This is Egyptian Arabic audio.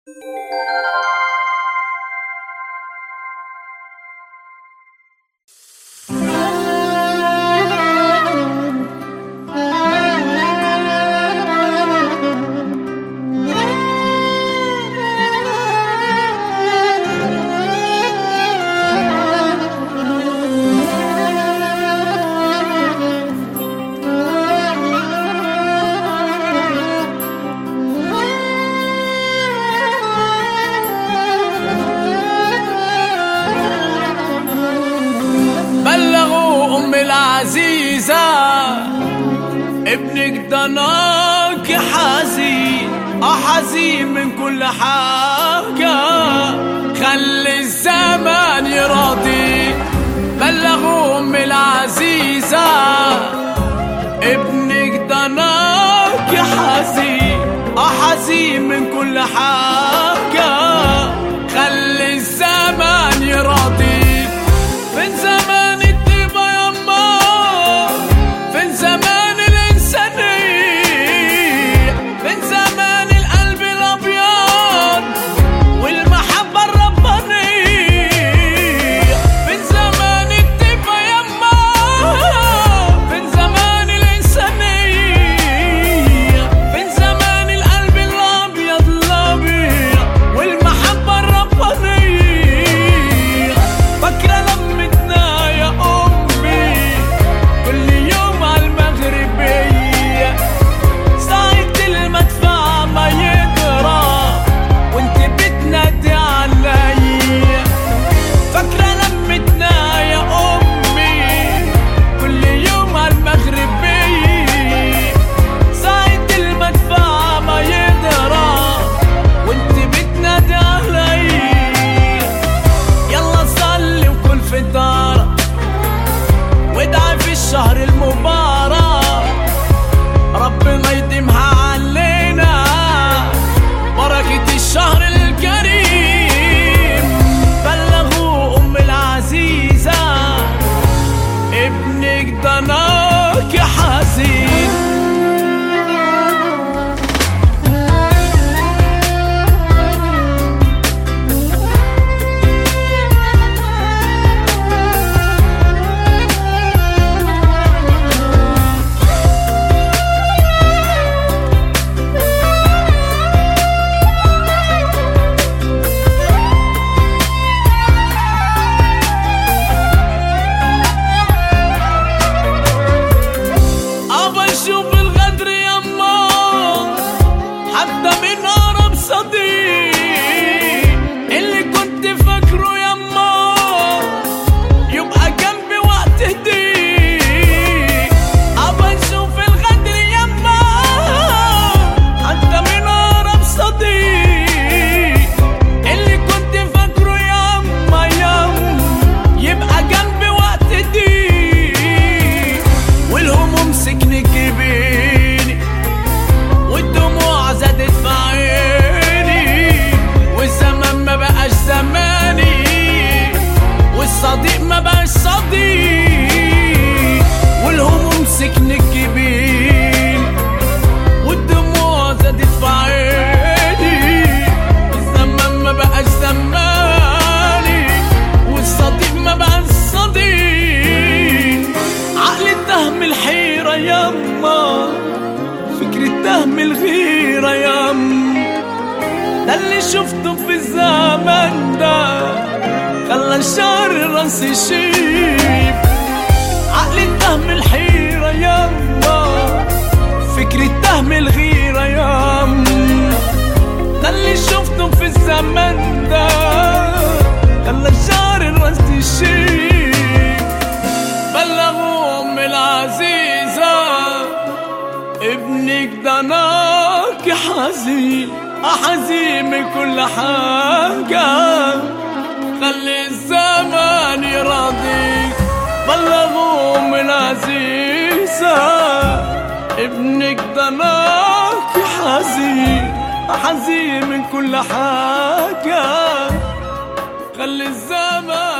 بلغوا أم العزيزة ابنك ضناك حزين اه حزين من كل حاجة خلي الزمن يراضي بلغوا أم العزيزة ابنك ضناك حزين اه حزين من كل حاجة خلي الزمن يراضي فين زمان الطيبة يما فين زمان الإنسانية فين زمان القلب الأبيض والمحبة الربانية فين زمان الطيبة يما فين زمان الإنسانية فين زمان القلب الأبيض الأبيض والمحبة الربانية فاكرة لمتنا يا أمي كل يوم على المغربية ساعة المدفع ما يضرب وانت بتنادي عليا فاكرة لمتنا يا أمي كل يوم على المغربية ساعة المدفع ما يضرب وانت بتنادي عليا يلا صلي وكل فطار وادعي في الشهر المبارك ربنا يديمها علينا بركة الشهر الكريم بلغوا أم العزيزة ابنك ضناك حزين أبى أشوف الغدر يما حتى من أقرب صديق اللي كنت فاكره يما يبقى جنبي وقت ضيق أبى أشوف الغدر يما حتى من أقرب صديق اللي كنت فاكره يما يما يبقى جنبي وقت ضيق والهموم سكن كبيني والدموع زادت في عيني والزمان ما بقاش زماني والصديق ما بقاش صديق والهموم سكن كبيني والدموع زادت في عيني الزمان ما بقاش زماني والصديق ما بقاش صديق عقلي اتهم الحيرة يما فكرة تهم الغيرة يما ده اللي شفته في الزمن ده خلى الشعر راسي يشيب عقلي اتهم الحيرة يما فكرة تهم الغيرة يما ده اللي شفته في الزمن ده خلى الشعر راسي يشيب بلغوا أم العزيزة ابنك ضناك حزين أحزين من كل حاجة خلي الزمان يراضيك بلغوا أم العزيزة ابنك ضناك حزين حزين من كل حاجة خلي الزمان